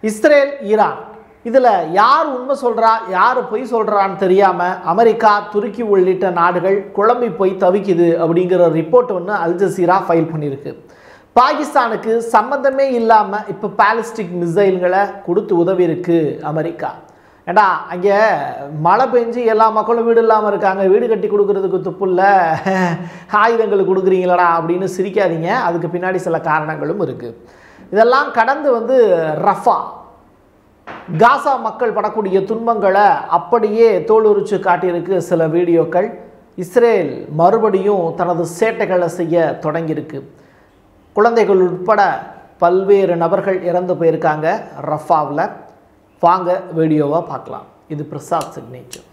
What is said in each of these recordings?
Israel Iran இதில் யார் உண்மை சொல்கிறா யார் பொய் சொல்கிறான்னு தெரியாமல் அமெரிக்கா துருக்கி உள்ளிட்ட நாடுகள் குழம்பி போய் தவிக்குது அப்படிங்கிற ரிப்போர்ட் ஒன்று அல் ஜசீரா ஃபைல் பண்ணியிருக்கு பாகிஸ்தானுக்கு சம்மந்தமே இல்லாமல் இப்போ பாலிஸ்டிக் மிசைல்களை கொடுத்து உதவி இருக்கு அமெரிக்கா ஏண்டா அங்கே மழை பெஞ்சு எல்லா மக்களும் வீடு இல்லாமல் இருக்காங்க வீடு கட்டி கொடுக்கறதுக்கு துப்புல்ல ஆயுதங்கள் கொடுக்குறீங்களடா அப்படின்னு சிரிக்காதீங்க அதுக்கு பின்னாடி சில காரணங்களும் இருக்குது இதெல்லாம் கடந்து வந்து ரஃபா காசா மக்கள் படக்கூடிய துன்பங்களை அப்படியே தோலுரிச்சு காட்டியிருக்கு சில வீடியோக்கள் இஸ்ரேல் மறுபடியும் தனது சேட்டைகளை செய்ய தொடங்கியிருக்கு குழந்தைகள் உட்பட பல்வேறு நபர்கள் இறந்து போயிருக்காங்க ரஃபாவில் வாங்க வீடியோவை பார்க்கலாம் இது Prasad signature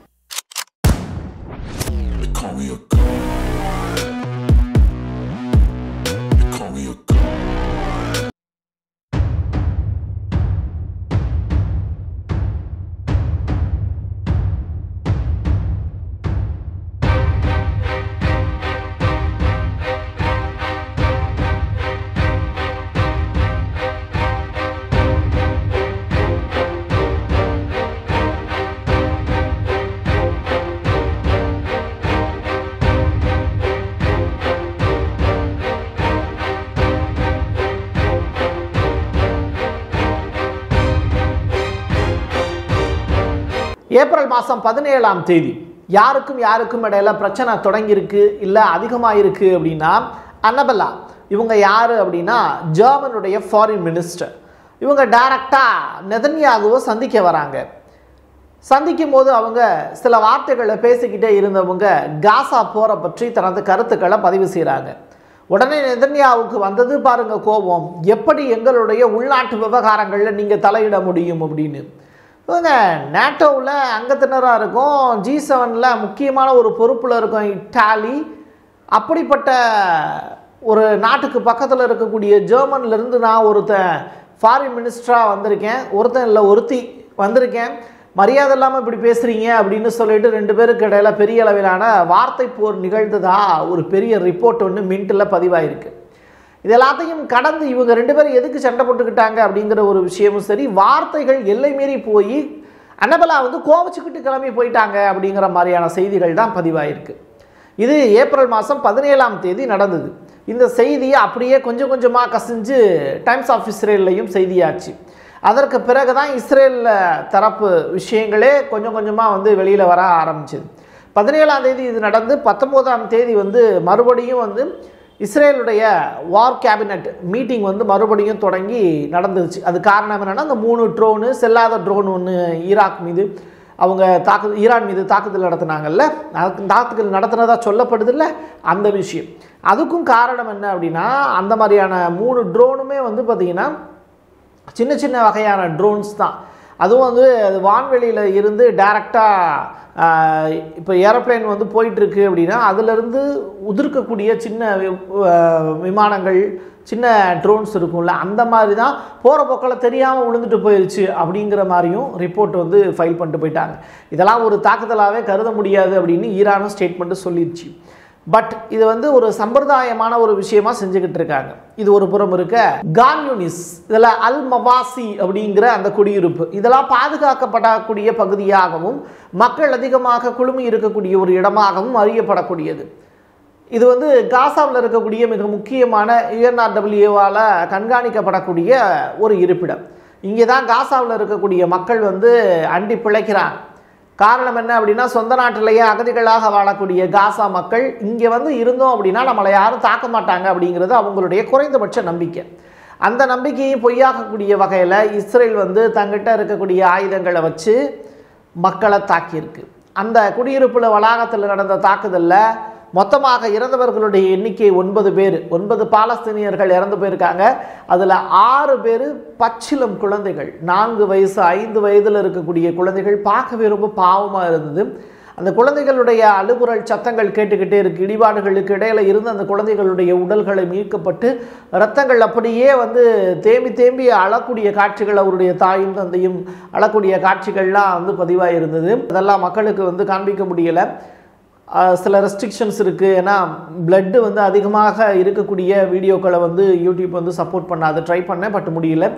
They call me a god. They call me a god. April மாதம் பதினேழாம் தேதி யாருக்கும் யாருக்கும் இடையில பிரச்சனை தொடங்கியிருக்கு இல்லை அதிகமாக இருக்குது அப்படின்னா அன்னபெல்லா இவங்க யார் அப்படின்னா ஜெர்மனுடைய ஃபாரின் மினிஸ்டர் இவங்க டைரக்டாக நெதன்யாகுவை சந்திக்க வராங்க சந்திக்கும் போது அவங்க சில வார்த்தைகளை பேசிக்கிட்டே இருந்தவங்க காசா போரை பற்றி தனது கருத்துக்களை பதிவு செய்கிறாங்க உடனே நெதன்யாவுக்கு வந்தது பாருங்க கோபம் எப்படி எங்களுடைய உள்நாட்டு விவகாரங்களில் நீங்கள் தலையிட முடியும் அப்படின்னு இவங்க நேட்டோவில் அங்கத்தினராக இருக்கும் ஜி செவனில் முக்கியமான ஒரு பொறுப்பில் இருக்கும் இட்டாலி அப்படிப்பட்ட ஒரு நாட்டுக்கு பக்கத்தில் இருக்கக்கூடிய ஜெர்மன்லேருந்து நான் ஒருத்தன் ஃபாரின் மினிஸ்டராக வந்திருக்கேன் ஒருத்தன் இல்லை ஒருத்தி வந்திருக்கேன் மரியாதை இல்லாமல் இப்படி பேசுகிறீங்க அப்படின்னு சொல்லிட்டு ரெண்டு பேருக்கு இடையில பெரிய அளவிலான வார்த்தை போர் நிகழ்ந்ததா ஒரு பெரிய ரிப்போர்ட் ஒன்று மின்ட்டில் பதிவாயிருக்கு இது எல்லாத்தையும் கடந்து இவங்க ரெண்டு பேரும் எதுக்கு சண்டை போட்டுக்கிட்டாங்க அப்படிங்கிற ஒரு விஷயமும் சரி வார்த்தைகள் எல்லை மீறி போய் அன்னபலா வந்து கோவச்சுக்கிட்டு கிளம்பி போயிட்டாங்க அப்படிங்கிற மாதிரியான செய்திகள் தான் பதிவாயிருக்கு இது ஏப்ரல் மாதம் பதினேழாம் தேதி நடந்தது இந்த செய்தியை அப்படியே கொஞ்சம் கொஞ்சமாக கசிஞ்சு டைம்ஸ் ஆஃப் இஸ்ரேல்லையும் செய்தியாச்சு அதற்கு பிறகு தான் இஸ்ரேல் தரப்பு விஷயங்களே கொஞ்சம் கொஞ்சமாக வந்து வெளியில் வர ஆரம்பிச்சது பதினேழாம் தேதி இது நடந்து பத்தொம்போதாம் தேதி வந்து மறுபடியும் வந்து இஸ்ரேலுடைய வார் கேபினட் மீட்டிங் வந்து மறுபடியும் தொடங்கி நடந்துருச்சு அது காரணம் என்னென்னா அந்த மூணு ட்ரோனு செல்லாத ட்ரோன் ஒன்று ஈராக் மீது அவங்க தாக்கு ஈரான் மீது தாக்குதல் நடத்தினாங்கல்ல அதுக்கு தாக்குதல் நடத்தினதா சொல்லப்படுதில்ல அந்த விஷயம் அதுக்கும் காரணம் என்ன அப்படின்னா அந்த மாதிரியான மூணு ட்ரோனுமே வந்து பார்த்திங்கன்னா சின்ன சின்ன வகையான ட்ரோன்ஸ் தான் அதுவும் வந்து அது வான்வெளியில் இருந்து டேரெக்டாக இப்போ ஏரோப்ளேன் வந்து போயிட்டுருக்கு அப்படின்னா அதுலேருந்து உதிர்க்கக்கூடிய சின்ன வி- அஹ் விமானங்கள் சின்ன ட்ரோன்ஸ் இருக்கும்ல அந்த மாதிரி தான் போகிற போக்கில் தெரியாமல் விழுந்துட்டு போயிடுச்சு அப்படிங்கிற மாதிரியும் ரிப்போர்ட் வந்து ஃபைல் பண்ணிட்டு போயிட்டாங்க இதெல்லாம் ஒரு தாக்குதலாகவே கருத முடியாது அப்படின்னு ஈரானும் ஸ்டேட்மெண்ட்டு சொல்லிடுச்சு பட் இது வந்து ஒரு சம்பிரதாயமான ஒரு விஷயமா செஞ்சுக்கிட்டு இருக்காங்க இது ஒரு புறம் இருக்க கான்யூனிஸ் இதில் அல் மவாசி அப்படிங்கிற அந்த குடியிருப்பு இதெல்லாம் பாதுகாக்கப்படக்கூடிய பகுதியாகவும் மக்கள் அதிகமாக குழுமி இருக்கக்கூடிய ஒரு இடமாகவும் அறியப்படக்கூடியது இது வந்து காசாவில் இருக்கக்கூடிய மிக முக்கியமான யுஎன்ஆர்டபிள்யூவால் கண்காணிக்கப்படக்கூடிய ஒரு இருப்பிடம் இங்கே தான் காசாவில் இருக்கக்கூடிய மக்கள் வந்து அண்டி பிழைக்கிறாங்க காரணம் என்ன அப்படின்னா சொந்த நாட்டிலேயே அகதிகளாக வாழக்கூடிய காசா மக்கள் இங்கே வந்து இருந்தோம் அப்படின்னா நம்மளை யாரும் தாக்க மாட்டாங்க அப்படிங்கிறது அவங்களுடைய குறைந்தபட்ச நம்பிக்கை அந்த நம்பிக்கையை பொய்யாக்கக்கூடிய வகையில் இஸ்ரேல் வந்து தங்கிட்ட இருக்கக்கூடிய ஆயுதங்களை வச்சு மக்களை தாக்கியிருக்கு அந்த குடியிருப்புல வளாகத்தில் நடந்த தாக்குதலில் மொத்தமாக இறந்தவர்களுடைய எண்ணிக்கை ஒன்பது பேர் ஒன்பது பாலஸ்தீனியர்கள் இறந்து போயிருக்காங்க அதில் ஆறு பேர் பச்சிலம் குழந்தைகள் நான்கு வயசு ஐந்து வயதில் இருக்கக்கூடிய குழந்தைகள் பார்க்கவே ரொம்ப பாவமாக இருந்தது அந்த குழந்தைகளுடைய அழுகுரல் சத்தங்கள் கேட்டுக்கிட்டே இருக்கு இடிபாடுகளுக்கு இடையில இருந்து அந்த குழந்தைகளுடைய உடல்களை மீட்கப்பட்டு ரத்தங்கள் அப்படியே வந்து தேம்பி தேம்பி அழக்கூடிய காட்சிகள் அவருடைய தாயும் தந்தையும் அழக்கூடிய காட்சிகள்லாம் வந்து பதிவாக இருந்தது அதெல்லாம் மக்களுக்கு வந்து காண்பிக்க முடியலை ஆஹ் சில ரெஸ்ட்ரிக்ஷன்ஸ் இருக்குது ஏன்னா பிளட்டு வந்து அதிகமாக இருக்கக்கூடிய வீடியோக்களை வந்து யூடியூப் வந்து சப்போர்ட் பண்ணாது ட்ரை பண்ணேன் பட் முடியல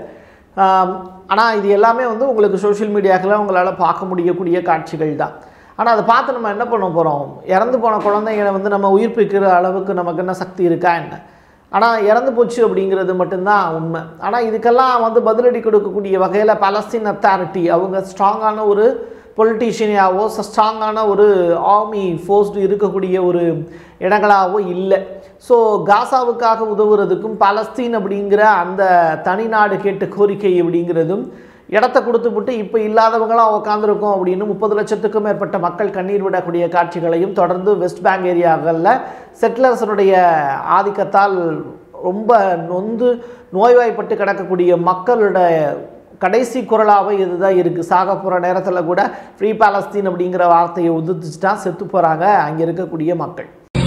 ஆனால் இது எல்லாமே வந்து உங்களுக்கு சோஷியல் மீடியாக்களில் உங்களால் பார்க்க முடியக்கூடிய காட்சிகள் தான் ஆனால் அதை பார்த்து நம்ம என்ன பண்ண போகிறோம் இறந்து போன குழந்தைங்களை வந்து நம்ம உயிர்ப்பிக்கிற அளவுக்கு நமக்கு என்ன சக்தி இருக்கா என்ன ஆனால் இறந்து போச்சு அப்படிங்கிறது மட்டும்தான் உண்மை ஆனால் இதுக்கெல்லாம் வந்து பதிலடி கொடுக்கக்கூடிய வகையில் பாலஸ்தீன் அத்தாரிட்டி அவங்க ஸ்ட்ராங்கான ஒரு பொலிட்டீஷியனாவோ ஸ்ட்ராங்கான ஒரு ஆர்மி ஃபோர்ஸ் இருக்கக்கூடிய ஒரு இடங்களாவோ இல்லை ஸோ காசாவுக்காக உதவுறதுக்கும் பாலஸ்தீன் அப்படிங்கிற அந்த தனிநாடு கேட்ட கோரிக்கை அப்படிங்கிறதும் இடத்த கொடுத்துவிட்டு இப்போ இல்லாதவங்களாம் உட்காந்துருக்கோம் அப்படின்னு முப்பது லட்சத்துக்கும் மேற்பட்ட மக்கள் கண்ணீர் விடக்கூடிய காட்சிகளையும் தொடர்ந்து வெஸ்ட் பேங்க் ஏரியாக்களில் செட்டிலர்ஸனுடைய ஆதிக்கத்தால் ரொம்ப நொந்து நோய்வாய்ப்பட்டு கிடக்கக்கூடிய மக்களுடைய கடைசி குரலாகவே இதுதான் இருக்குது சாக போகிற நேரத்தில் கூட ஃப்ரீ பாலஸ்தீன் அப்படிங்கிற வார்த்தையை உதிர்த்துச்சுட்டா செத்து போகிறாங்க அங்கே இருக்கக்கூடிய மக்கள்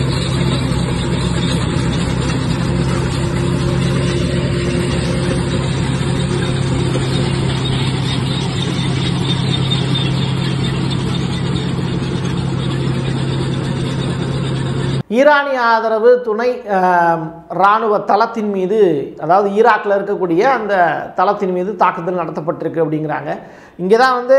ஈரானிய ஆதரவு துணை ஆம், இராணுவ தளத்தின் மீது அதாவது ஈராக்கில் இருக்கக்கூடிய அந்த தளத்தின் மீது தாக்குதல் நடத்தப்பட்டிருக்கு அப்படிங்கிறாங்க இங்கே தான் வந்து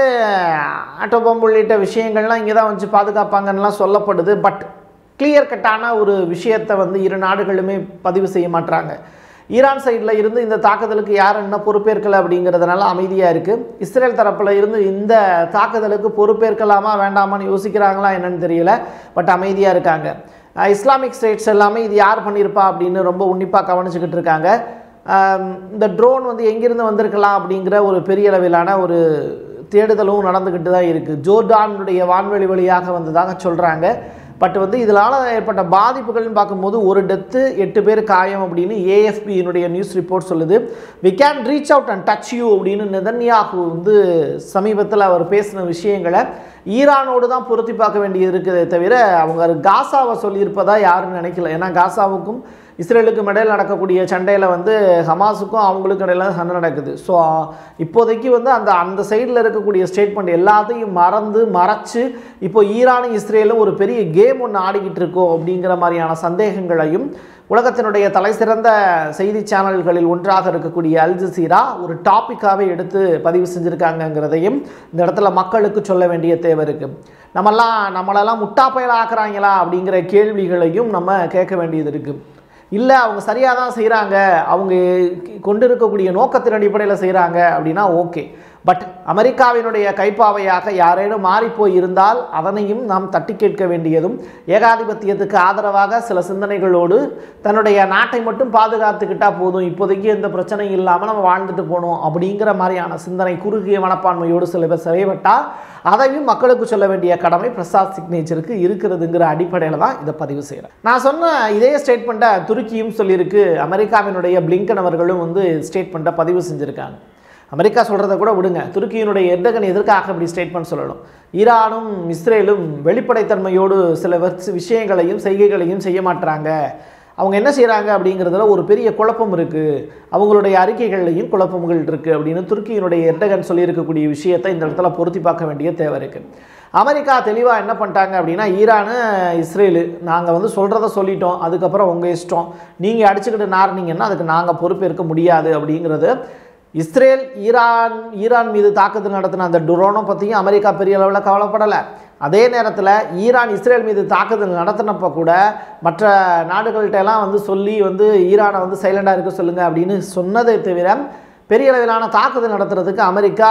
ஆட்டோபம் உள்ளிட்ட விஷயங்கள்லாம் இங்கே தான் வச்சு பாதுகாப்பாங்கன்னெலாம் சொல்லப்படுது பட் கிளியர் கட்டான ஒரு விஷயத்தை வந்து இரு நாடுகளுமே பதிவு செய்ய மாட்றாங்க ஈரான் சைடில் இருந்து இந்த தாக்குதலுக்கு யார் என்ன பொறுப்பேற்கலை அப்படிங்கிறதுனால அமைதியாக இருக்குது இஸ்ரேல் தரப்பில் இருந்து இந்த தாக்குதலுக்கு பொறுப்பேற்கலாமா வேண்டாமான்னு யோசிக்கிறாங்களா என்னன்னு தெரியல பட் அமைதியாக இருக்காங்க அஹ் இஸ்லாமிக் ஸ்டேட்ஸ் எல்லாமே இது யார் பண்ணியிருப்பா அப்படின்னு ரொம்ப உன்னிப்பாக கவனிச்சுக்கிட்டு இருக்காங்க ஆம், இந்த ட்ரோன் வந்து எங்கிருந்து வந்திருக்கலாம் அப்படிங்கிற ஒரு பெரிய அளவிலான ஒரு தேடுதலும் நடந்துக்கிட்டு தான் இருக்குது ஜோர்டானுடைய வான்வெளி வழியாக வந்ததாக சொல்கிறாங்க பட் வந்து இதனால் ஏற்பட்ட பாதிப்புகள்னு பார்க்கும்போது ஒரு டெத்து எட்டு பேர் காயம் அப்படின்னு ஏஎஃபியினுடைய நியூஸ் ரிப்போர்ட் சொல்லுது we can reach out and touch you அப்படின்னு நெதன்யாகு வந்து சமீபத்தில் அவர் பேசின விஷயங்களை ஈரானோடு தான் பொருத்தி பார்க்க வேண்டியது இருக்குதே தவிர அவங்க காசாவை சொல்லியிருப்பதா யாரும் நினைக்கல ஏன்னா காசாவுக்கும் இஸ்ரேலுக்கும் இடையில் நடக்கக்கூடிய சண்டையில் வந்து ஹமாஸுக்கும் அவங்களுக்கும் இடையில சண்டை நடக்குது ஸோ இப்போதைக்கு வந்து அந்த அந்த சைடில் இருக்கக்கூடிய ஸ்டேட்மெண்ட் எல்லாத்தையும் மறந்து மறைச்சு இப்போ ஈரானும் இஸ்ரேலும் ஒரு பெரிய கேம் ஒன்று ஆடிக்கிட்டு இருக்கோம் அப்படிங்கிற மாதிரியான சந்தேகங்களையும் உலகத்தினுடைய தலைசிறந்த செய்தி சேனல்களில் ஒன்றாக இருக்கக்கூடிய அல் ஜசீரா ஒரு டாப்பிக்காகவே எடுத்து பதிவு செஞ்சுருக்காங்கங்கிறதையும் இந்த இடத்துல மக்களுக்கு சொல்ல வேண்டிய தேவை இருக்குது நம்மெல்லாம் நம்மளெல்லாம் முட்டா பயல் ஆக்குறாங்களா அப்படிங்கிற கேள்விகளையும் நம்ம கேட்க வேண்டியது இருக்குது இல்லை அவங்க சரியாக தான் செய்கிறாங்க அவங்க கொண்டு இருக்கக்கூடிய நோக்கத்தின் அடிப்படையில் செய்கிறாங்க அப்படின்னா ஓகே பட் அமெரிக்காவினுடைய கைப்பாவையாக யாரேனும் மாறிப்போய் இருந்தால் அதனையும் நாம் தட்டி கேட்க வேண்டியதும் ஏகாதிபத்தியத்துக்கு ஆதரவாக சில சிந்தனைகளோடு தன்னுடைய நாட்டை மட்டும் பாதுகாத்துக்கிட்டா போதும் இப்போதைக்கு எந்த பிரச்சனையும் இல்லாமல் நம்ம வாழ்ந்துட்டு போகணும் அப்படிங்கிற மாதிரியான சிந்தனை குறுகிய மனப்பான்மையோடு சில பேர் செயல்பட்டால் அதையும் மக்களுக்கு சொல்ல வேண்டிய கடமை பிரசாத் சிக்னேச்சருக்கு இருக்கிறதுங்கிற அடிப்படையில் தான் இதை பதிவு செய்கிறேன் நான் சொன்ன இதே ஸ்டேட்மெண்ட்டை துருக்கியும் சொல்லியிருக்கு அமெரிக்காவினுடைய பிளிங்கன் அவர்களும் வந்து ஸ்டேட்மெண்ட்டை பதிவு செஞ்சுருக்காங்க அமெரிக்கா சொல்கிறத கூட விடுங்க துருக்கியினுடைய எர்டகன் எதற்காக அப்படி ஸ்டேட்மெண்ட் சொல்லணும் ஈரானும் இஸ்ரேலும் வெளிப்படைத்தன்மையோடு சில வச்சு- விஷயங்களையும் செய்கைகளையும் செய்ய மாட்டுறாங்க அவங்க என்ன செய்கிறாங்க அப்படிங்கிறதுல ஒரு பெரிய குழப்பம் இருக்குது அவங்களுடைய அறிக்கைகள்லையும் குழப்பங்கள் இருக்குது அப்படின்னு துருக்கியினுடைய எர்டகன் சொல்லியிருக்கக்கூடிய விஷயத்தை இந்த இடத்துல பொருத்தி பார்க்க வேண்டிய தேவை இருக்குது அமெரிக்கா தெளிவாக என்ன பண்ணிட்டாங்க அப்படின்னா ஈரானு இஸ்ரேலு நாங்கள் வந்து சொல்கிறத சொல்லிட்டோம் அதுக்கப்புறம் உங்கள் இஷ்டம் நீங்கள் அடிச்சுக்கிட்டு நார்னீங்கன்னா அதுக்கு நாங்கள் பொறுப்பேற்க முடியாது அப்படிங்கிறது இஸ்ரேல் ஈரான் ஈரான் மீது தாக்குதல் நடத்தின அந்த டுரோனை பற்றியும் அமெரிக்கா பெரிய அளவில் கவலைப்படலை அதே நேரத்தில் ஈரான் இஸ்ரேல் மீது தாக்குதல் நடத்தினப்போ கூட மற்ற நாடுகள்கிட்ட எல்லாம் வந்து சொல்லி வந்து ஈரானை வந்து சைலண்டாக இருக்க சொல்லுங்கள் அப்படின்னு சொன்னதை தவிர பெரிய அளவிலான தாக்குதல் நடத்துறதுக்கு அமெரிக்கா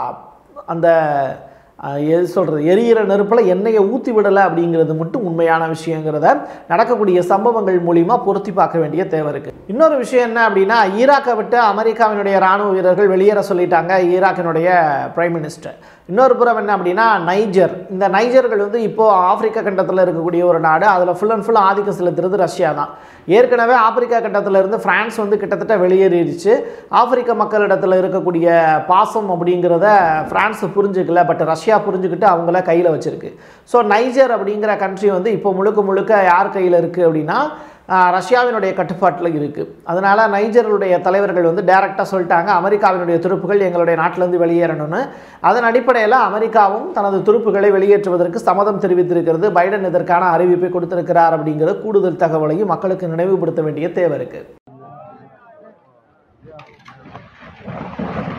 அந்த அஹ், எது சொல்கிறது எரியிற நெருப்பில் எண்ணெயை ஊற்றி விடலை அப்படிங்கிறது மட்டும் உண்மையான விஷயங்கிறத நடக்கக்கூடிய சம்பவங்கள் மூலிமா பொருத்தி பார்க்க வேண்டிய தேவை இருக்குது இன்னொரு விஷயம் என்ன அப்படின்னா ஈராக்கை விட்டு அமெரிக்காவினுடைய ராணுவ வீரர்கள் வெளியேற சொல்லிட்டாங்க ஈராக்கினுடைய பிரைம் மினிஸ்டர் இன்னொரு புறம் என்ன அப்படின்னா நைஜர் இந்த நைஜர்கள் வந்து இப்போது ஆப்பிரிக்கா கண்டத்தில் இருக்கக்கூடிய ஒரு நாடு அதில் ஃபுல் அண்ட் ஃபுல் ஆதிக்கம் செலுத்துறது ரஷ்யா தான் ஏற்கனவே ஆப்பிரிக்கா கண்டத்தில் இருந்து பிரான்ஸ் வந்து கிட்டத்தட்ட வெளியேறிடுச்சு ஆப்பிரிக்க மக்களிடத்தில் இருக்கக்கூடிய பாசம் அப்படிங்கிறத பிரான்ஸ் புரிஞ்சுக்கல பட் ரஷ்யா புரிஞ்சுக்கிட்டு அவங்கள கையில் வச்சிருக்கு ஸோ நைஜர் அப்படிங்கிற கண்ட்ரி வந்து இப்போ முழுக்க முழுக்க யார் கையில் இருக்குது அப்படின்னா ஆஹ், ரஷ்யாவினுடைய கட்டுப்பாட்டில் இருக்குது அதனால் நைஜருடைய தலைவர்கள் வந்து டைரெக்டாக சொல்லிட்டாங்க அமெரிக்காவினுடைய துருப்புகள் எங்களுடைய நாட்டிலேருந்து வெளியேறணும்னு அதன் அடிப்படையில் அமெரிக்காவும் தனது துருப்புகளை வெளியேற்றுவதற்கு சம்மதம் தெரிவித்திருக்கிறது பைடன் இதற்கான அறிவிப்பை கொடுத்திருக்கிறார் அப்படிங்கிற கூடுதல் தகவலையும் மக்களுக்கு நினைவுபடுத்த வேண்டிய தேவை இருக்குது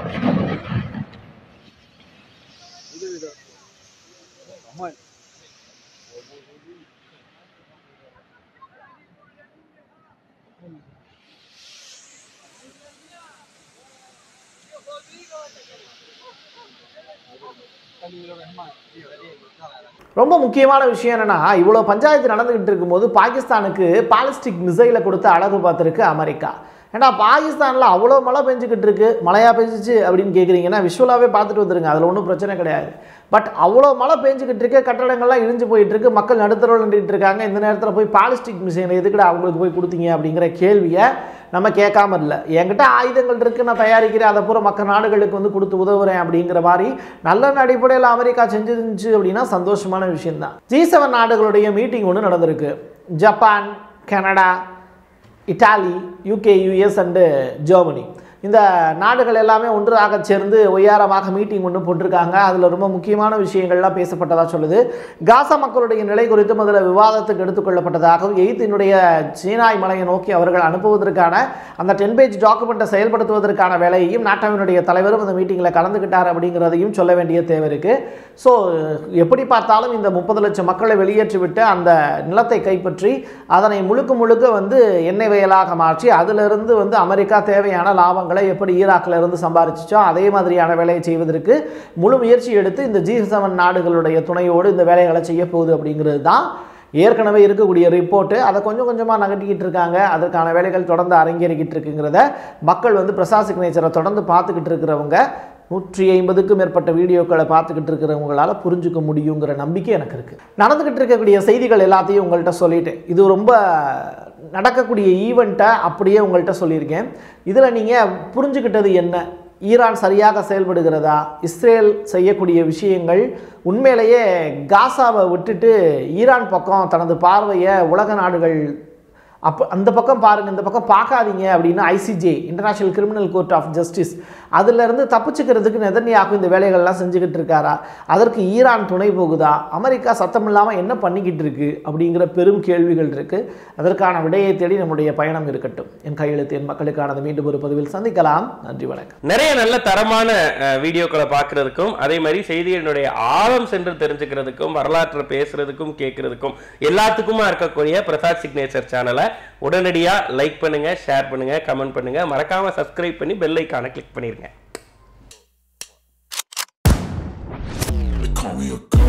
ரொம்ப முக்கியமான விஷயம் என்னன்னா இவ்வளோ பஞ்சாயத்து நடந்துகிட்டு இருக்கும்போது பாகிஸ்தானுக்கு பாலிஸ்டிக் மிசைலை கொடுத்து அழகு பார்த்துருக்கு அமெரிக்கா ஏன்னா பாகிஸ்தானில் அவ்வளோ மழை பெஞ்சுக்கிட்டு இருக்கு மழையா பெஞ்சிச்சு அப்படின்னு கேட்குறீங்கன்னா விஷுவலாகவே பார்த்துட்டு வந்துருங்க அதில் ஒன்றும் பிரச்சனை கிடையாது பட் அவ்வளோ மழை பெஞ்சுக்கிட்டு இருக்கு கட்டடங்கள்லாம் இடிஞ்சு போயிட்டு இருக்கு மக்கள் நடுத்தரவில் நின்றுட்டு இருக்காங்க இந்த நேரத்தில் போய் பாலிஸ்டிக் மிசைலை எதுக்குடா அவங்களுக்கு போய் கொடுத்தீங்க அப்படிங்கிற கேள்வியை நம்ம கேட்காம இல்லை என்கிட்ட ஆயுதங்கள் இருக்குது நான் தயாரிக்கிறேன் அதை பூரா மற்ற நாடுகளுக்கு வந்து கொடுத்து உதவுறேன் அப்படிங்கிற மாதிரி நல்ல அடிப்படையில் அமெரிக்கா செஞ்சிருந்துச்சு அப்படின்னா சந்தோஷமான விஷயம்தான் ஜி செவன் நாடுகளுடைய மீட்டிங் ஒன்று நடந்திருக்கு Japan Canada Italy UK US and Germany இந்த நாடுகள் எல்லாமே ஒன்றாக சேர்ந்து ஒய்யாரமாக மீட்டிங் ஒன்று போட்டிருக்காங்க அதில் ரொம்ப முக்கியமான விஷயங்கள்லாம் பேசப்பட்டதாக சொல்லுது காசா மக்களுடைய நிலை குறித்தும் அதில் விவாதத்துக்கு எடுத்துக்கொள்ளப்பட்டதாகவும் எய்த்தினுடைய சீனாய் மலையை நோக்கி அவர்கள் அனுப்புவதற்கான அந்த டென் பேஜ் டாக்குமெண்ட்டை செயல்படுத்துவதற்கான வேலையையும் நாட்டாவினுடைய தலைவரும் அந்த மீட்டிங்கில் கலந்துக்கிட்டார் அப்படிங்கிறதையும் சொல்ல வேண்டிய தேவை இருக்குது ஸோ எப்படி பார்த்தாலும் இந்த முப்பது லட்சம் மக்களை வெளியேற்றிவிட்டு அந்த நிலத்தை கைப்பற்றி அதனை முழுக்க முழுக்க வந்து எண்ணெய் வயலாக மாற்றி அதிலிருந்து வந்து அமெரிக்கா தேவையான லாபங்களை எப்படி ஈராக்கில் இருந்து சம்பாரிச்சிச்சோ அதே மாதிரியான வேலையை செய்வதற்கு முழு முயற்சி எடுத்து இந்த ஜி செவன் நாடுகளுடைய துணையோடு இந்த வேலைகளை செய்ய போகுது அப்படிங்கிறது தான் ஏற்கனவே இருக்கக்கூடிய ரிப்போர்ட்டு அதை கொஞ்சம் கொஞ்சமாக நகட்டிக்கிட்டு இருக்காங்க அதற்கான வேலைகள் தொடர்ந்து அரங்கேறிக்கிட்டு இருக்குங்கிறத மக்கள் வந்து பிரசாத் சிக்னேச்சரை தொடர்ந்து பார்த்துக்கிட்டு இருக்கிறவங்க நூற்றி ஐம்பதுக்கும் மேற்பட்ட வீடியோக்களை பார்த்துக்கிட்டு இருக்கிறவங்களால புரிஞ்சுக்க முடியுங்கிற நம்பிக்கை எனக்கு இருக்குது நடந்துக்கிட்டு இருக்கக்கூடிய செய்திகள் எல்லாத்தையும் உங்கள்கிட்ட சொல்லிட்டேன் இது ரொம்ப நடக்கக்கூடிய ஈவெண்ட்டை அப்படியே உங்கள்கிட்ட சொல்லியிருக்கேன் இதில் நீங்கள் புரிஞ்சுக்கிட்டது என்ன ஈரான் சரியாக செயல்படுகிறதா இஸ்ரேல் செய்யக்கூடிய விஷயங்கள் உண்மையிலேயே காசாவை விட்டுட்டு ஈரான் பக்கம் தனது பார்வையை உலக நாடுகள் அப்போ அந்த பக்கம் பாருங்கள் இந்த பக்கம் பார்க்காதீங்க அப்படின்னு ICJ international criminal court of justice அதிலிருந்து தப்பிச்சுக்கிறதுக்கு நெதன்யாக்கு இந்த வேலைகள்லாம் செஞ்சுக்கிட்டு இருக்காரா அதற்கு ஈரான் துணை போகுதா அமெரிக்கா சத்தம் இல்லாமல் என்ன பண்ணிக்கிட்டு இருக்கு அப்படிங்கிற பெரும் கேள்விகள் இருக்குது அதற்கான விடையை தேடி நம்முடைய பயணம் இருக்கட்டும் என் கையெழுத்து என் மக்களுக்கானது மீண்டும் ஒரு பதிவில் சந்திக்கலாம் நன்றி வணக்கம் நிறைய நல்ல தரமான அஹ், வீடியோக்களை பார்க்கறதுக்கும் அதே மாதிரி செய்திகளினுடைய ஆழம் சென்று தெரிஞ்சுக்கிறதுக்கும் வரலாற்றை பேசுறதுக்கும் கேட்கறதுக்கும் எல்லாத்துக்குமா இருக்கக்கூடிய பிரசாத் சிக்னேச்சர் சேனலை உடனடியா லைக் பண்ணுங்க ஷேர் பண்ணுங்க கமெண்ட் பண்ணுங்க மறக்காம சப்ஸ்கிரைப் பண்ணி பெல் ஐக்கானை கிளிக் பண்ணிருங்க They call me a god.